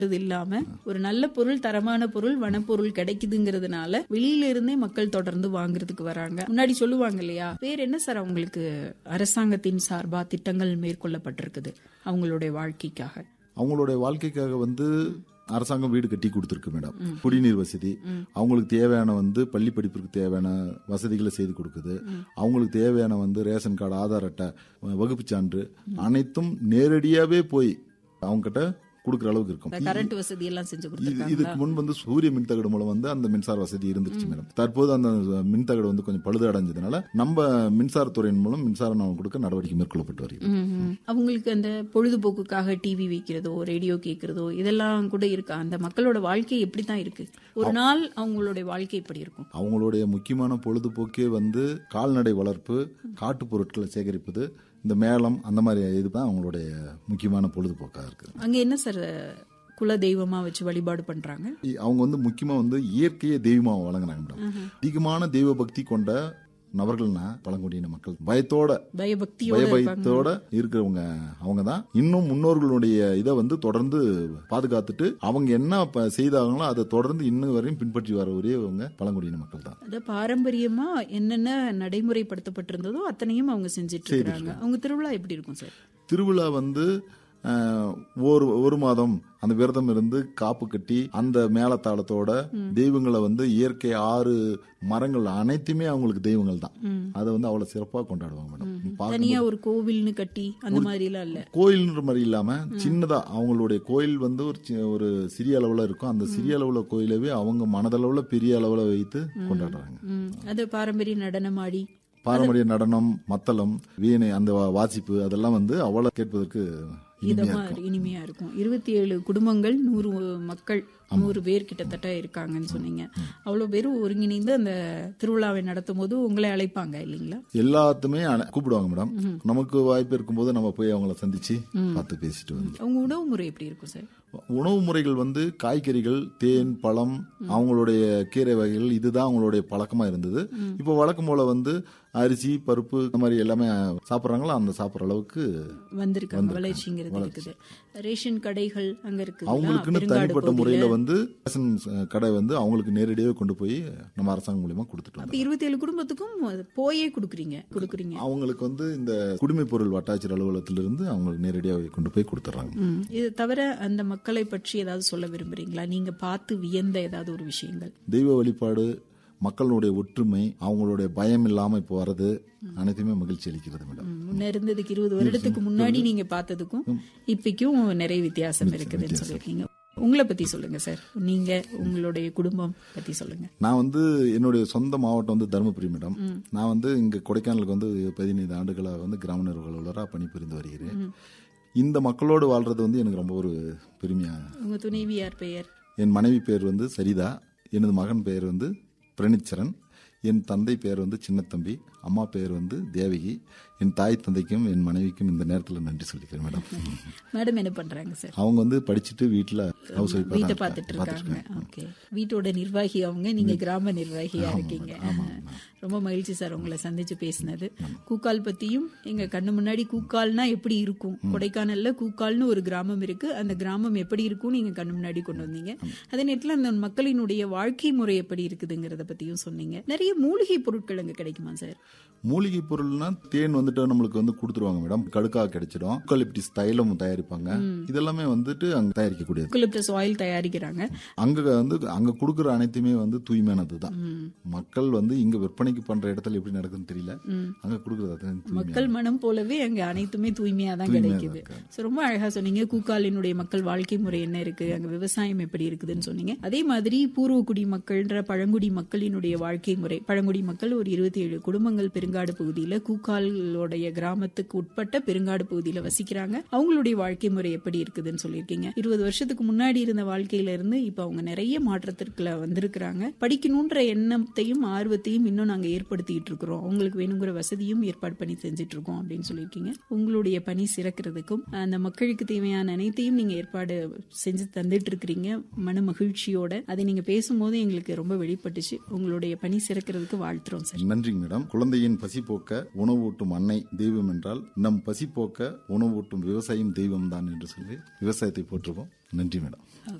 இது இல்லாம ஒரு நல்ல பொருள் தரமான பொருள் வனப்பொருள் கிடைக்குதுங்கிறதுனால வெளியில இருந்தே மக்கள் தொடர்ந்து வாங்குறதுக்கு வராங்க முன்னாடி சொல்லுவாங்க இல்லையா வேற என்ன சார் அவங்களுக்கு அரசாங்கத்தின் சார்பா திட்டங்கள் மேற்கொள்ளப்பட்டிருக்குது அவங்களுடைய வாழ்க்கைக்காக அவங்களுடைய வாழ்க்கைக்காக வந்து அரசாங்கம் வீடு கட்டி கொடுத்துருக்கு மேடம் குடிநீர் வசதி அவங்களுக்கு தேவையான வந்து பள்ளி படிப்பிற்கு தேவையான வசதிகளை செய்து கொடுக்குது அவங்களுக்கு தேவையான வந்து ரேஷன் கார்டு ஆதார் அட்டை வகுப்பு சான்று அனைத்தும் நேரடியாவே போய் அவங்க கிட்ட கொடுக்குற அளவுக்கு இருக்கும் கரண்ட் வசதி எல்லாம் செஞ்சு இது- கொடுத்துருக்காங்க இதுக்கு முன் வந்து சூரிய மின்தகடு மூலம் வந்து அந்த மின்சார வசதி இருந்துச்சு மேடம் தற்போது அந்த மின்தகடு வந்து கொஞ்சம் பழுது அடைஞ்சதுனால நம்ம மின்சாரத்துறையின் மூலம் மின்சாரம் நம்ம கொடுக்க நடவடிக்கை மேற்கொள்ளப்பட்டு வருகிறது ம்ம். அவங்களுக்கு அந்த பொழுதுபோக்குக்காக டிவி வைக்கிறதோ ரேடியோ கேட்கறதோ இதெல்லாம் கூட இருக்கா அந்த மக்களோட வாழ்க்கை எப்படி தான் இருக்கு ஒரு நாள் அவங்களுடைய வாழ்க்கை எப்படி இருக்கும் அவங்களுடைய முக்கியமான பொழுதுபோக்கே வந்து கால்நடை வளர்ப்பு காட்டுப் பொருட்களை சேகரிப்பது இந்த மேளம் அந்த மாதிரி இதுதான் அவங்களுடைய முக்கியமான பொழுதுபோக்காக இருக்குது அங்க என்ன சார் குல தெய்வமா வச்சு வழிபாடு பண்றாங்க இ- அவங்க வந்து முக்கியமா வந்து இயற்கையை தெய்வமா வழங்குறாங்க மேடம் அதிகமான தெய்வ பக்தி கொண்ட நபர்கள்னா பழங்குடியின மக்கள் பயத்தோட பயபக்தியோட இருப்பாங்க பயபயத்தோட இருக்கிறவங்க அவங்க தான் இன்னும் முன்னோர்களுடைய இதை வந்து தொடர்ந்து பாதுகாத்துட்டு அவங்க என்ன ப- செய்தாங்களோ அதை தொடர்ந்து இன்னும் வரையும் பின்பற்றி வர ஒரேவங்க பழங்குடியின மக்கள் தான் அத பாரம்பரியமா என்னென்ன நடைமுறைப்படுத்தப்பட்டிருந்ததோ அத்தனையும் அவங்க செஞ்சிட்டு இருக்காங்க அவங்க திருவிழா எப்படி இருக்கும் சார் திருவிழா வந்து அஹ், ஒரு ஒரு மாதம் அந்த விரதம் இருந்து காப்பு கட்டி அந்த மேளதாளத்தோட தெய்வங்களை வந்து இயற்கை ஆறு மரங்கள் அனைத்துமே அவங்களுக்கு தெய்வங்கள் தான் அதை வந்து அவ்வளவு சிறப்பாக கொண்டாடுவாங்க மேடம் நீ பார்க்கும் தனியா ஒரு கோவில்னு கட்டி அந்த மாதிரி எல்லாம் இல்ல கோயில்ன்ற மாதிரி இல்லாம சின்னதா அவங்களுடைய கோயில் வந்து ஒரு சி- ஒரு சிறிய அளவுல இருக்கும் அந்த சிறிய அளவுல கோயிலவே அவங்க மனதளவுல பெரிய அளவுல வைத்து கொண்டாடுறாங்க ம். அது பாரம்பரிய நடனமாடி பாரம்பரிய நடனம் மத்தளம் வீணை அந்த வா- வாசிப்பு அதெல்லாம் வந்து அவ்வளவு கேட்பதற்கு இனிமையா இதமா இனிமையா இருக்கும் இருபத்தி ஏழு குடும்பங்கள் நூறு மக்கள் நூறு பேர் கிட்டத்தட்ட இருக்காங்கன்னு சொன்னீங்க அவ்வளவு பேரும் ஒருங்கிணைந்து அந்த திருவிழாவை நடத்தும் போது உங்களை அழைப்பாங்க இல்லைங்களா எல்லாத்துமே அன- கூப்பிடுவாங்க மேடம் நமக்கு வாய்ப்பு இருக்கும்போது நம்ம போய் அவங்கள சந்திச்சு பார்த்து பேசிட்டு வந்து அவங்க உணவு முறை எப்படி இருக்கும் சார் உணவு முறைகள் வந்து காய்கறிகள் தேன் பழம் அவங்களுடைய கீரை வகைகள் இதுதான் அவங்களுடைய பழக்கமா இருந்தது இப்போ வழக்கம் போல வந்து அரிசி பருப்பு இந்த மாதிரி எல்லாமே சாப்பிட்றாங்களோ அந்த சாப்பிட்ற அளவுக்கு வந்திருக்காங்க வளர்ச்சிங்கிறது இருக்குது ரேஷன் கடைகள் அங்க இருக்கு அவங்களுக்குன்னு தனிப்பட்ட முறையில வந்து ரேஷன் கடை வந்து அவங்களுக்கு நேரடியாக கொண்டு போய் நம்ம அரசாங்கம் மூலியமா கொடுத்துட்டு வந்தோம் அப்ப இருபத்தி ஏழு குடும்பத்துக்கும் அது போயே கொடுக்குறீங்க கொடுக்குறீங்க அவங்களுக்கு வந்து இந்த குடிமைப் பொருள் வட்டாட்சியர் அலுவலகத்திலிருந்து அவங்களுக்கு நேரடியாக கொண்டு போய் கொடுத்துட்றாங்க ம். இது தவிர அந்த மக்களை பற்றி ஏதாவது சொல்ல விரும்புறீங்களா நீங்க பார்த்து வியந்த ஏதாவது ஒரு விஷயங்கள் தெய்வ வழிபாடு மக்களுடைய ஒற்றுமை அவங்களுடைய பயம் இல்லாம இப்போ வர்றது அனைத்துமே மகிழ்ச்சி அளிக்கிறது மேடம் ம், முன்ன இருந்ததுக்கு இருபது வருடத்துக்கு முன்னாடி நீங்க பார்த்ததுக்கும் இப்பைக்கும் நிறைய வித்தியாசம் இருக்குதுன்னு சொல்லியிருக்கீங்க உங்களை பத்தி சொல்லுங்க சார் நீங்க உங்களுடைய குடும்பம் பத்தி சொல்லுங்க நான் வந்து என்னுடைய சொந்த மாவட்டம் வந்து தருமபுரி மேடம் நான் வந்து இங்க கொடைக்கானலுக்கு வந்து பதினைந்து ஆண்டுகளாக வந்து கிராம நிர்வாக அலுவலராக பணிபுரிந்து வருகிறேன் இந்த மக்களோடு வாழ்றது வந்து எனக்கு ரொம்ப ஒரு பெருமையா உங்க துணைவியார் பெயர் என் மனைவி பேர் வந்து சரிதா எனது மகன் பெயர் வந்து பிரணிச்சரன் என் தந்தை பெயர் வந்து சின்னத்தம்பி அம்மா பெயர் வந்து தேவகி என் தாய் தந்தைக்கும் என் மனைவிக்கும் இந்த நேரத்தில் நன்றி சொல்லிக்கிறேன் மேடம் மேடம் என்ன பண்றாங்க சார் அவங்க வந்து படிச்சுட்டு வீட்டில் ஹவுஸ் ஒய்ஃபாக வீட்டை பார்த்துட்டு இருக்காங்க ஓகே வீட்டோட நிர்வாகி அவங்க நீங்க கிராம நிர்வாகியா இருக்கீங்க ரொம்ப மகிழ்ச்சி சார் உங்களை சந்திச்சு பேசினது கூக்கால் பத்தியும் எங்க கண்ணு முன்னாடி கூக்கால்னா எப்படி இருக்கும் கொடைக்கானல்ல கூக்கால்னு ஒரு கிராமம் இருக்கு அந்த கிராமம் எப்படி இருக்கும் நீங்க கண்ணு முன்னாடி கொண்டு வந்தீங்க அதே நேரத்துல அந்த மக்களினுடைய வாழ்க்கை முறை எப்படி இருக்குதுங்கிறத பத்தியும் சொன்னீங்க நிறைய மூலிகை பொருட்கள் அங்க கிடைக்குமா சார் மூலிகை பொருள்னா தேன் வந்துட்டு நம்மளுக்கு வந்து கொடுத்துருவாங்க மேடம் கடுக்கா கிடைச்சிடும் யூக்கலிப்டிஸ் தைலம் தயாரிப்பாங்க இதெல்லாமே வந்துட்டு அங்க தயாரிக்கக்கூடியது யூக்கலிப்டஸ் ஆயில் தயாரிக்கிறாங்க அங்க வந்து அங்க கொடுக்குற அனைத்துமே வந்து தூய்மையானது தான் மக்கள் வந்து இங்க விற்பனைக்கு பண்ற இடத்துல எப்படி நடக்குதுன்னு தெரியல அங்க கொடுக்கறது அதான் தூய்மை. மக்கள் மனம் போலவே அங்க அனைத்துமே தூய்மையா தான் கிடைக்குது So, ரொம்ப அழகா சொன்னீங்க கூக்காலினுடைய மக்கள் வாழ்க்கை முறை என்ன இருக்கு அங்க விவசாயம் எப்படி இருக்குதுன்னு சொன்னீங்க அதே மாதிரி பூர்வகுடி மக்கள்ன்ற பழங்குடி மக்களினுடைய வாழ்க்கை முறை பழங்குடி மக்கள் ஒரு இருபத்தி ஏழு குடும்பங்கள் பெருங்காடு பகுதியில கூக்காலோடைய கிராமத்துக்கு உட்பட்ட பெருங்காடு பகுதியில வசிக்கிறாங்க அவங்களுடைய வாழ்க்கை முறை எப்படி இருக்குதுன்னு சொல்லியிருக்கீங்க இருபது வருஷத்துக்கு முன்னாடி இருந்த வாழ்க்கையில இருந்து இப்ப அவங்க நிறைய மாற்றத்திற்குள்ள வந்திருக்கிறாங்க படிக்கணும்ன்ற எண்ணத்தையும் ஆர்வத்தையும் இன்னும் நாங்க ஏற்படுத்திட்டு இருக்கிறோம் அவங்களுக்கு வேணுங்கிற வசதியும் ஏற்பாடு பண்ணி செஞ்சுட்டு இருக்கோம் அப்படின்னு சொல்லியிருக்கீங்க உங்களுடைய பணி சிறக்கிறதுக்கும் அந்த மக்களுக்கு தேவையான அனைத்தையும் நீங்க ஏற்பாடு செஞ்சு தந்துட்டு இருக்கிறீங்க மன மகிழ்ச்சியோட அதை நீங்க பேசும்போது எங்களுக்கு ரொம்ப வெளிப்பட்டுச்சு உங்களுடைய பணி சிறக்கிறதுக்கு வாழ்த்துறோம் சார் நன்றிங்க மேடம் குழந்தையின் பசி போக்க உணவூட்டும் அன்னை அன்னை தெய்வம் என்றால் நம் பசி போக்க உணவூட்டும் விவசாயம் தெய்வம் தான் என்று சொல்லி விவசாயத்தை போற்றுவோம் நன்றி மேடம்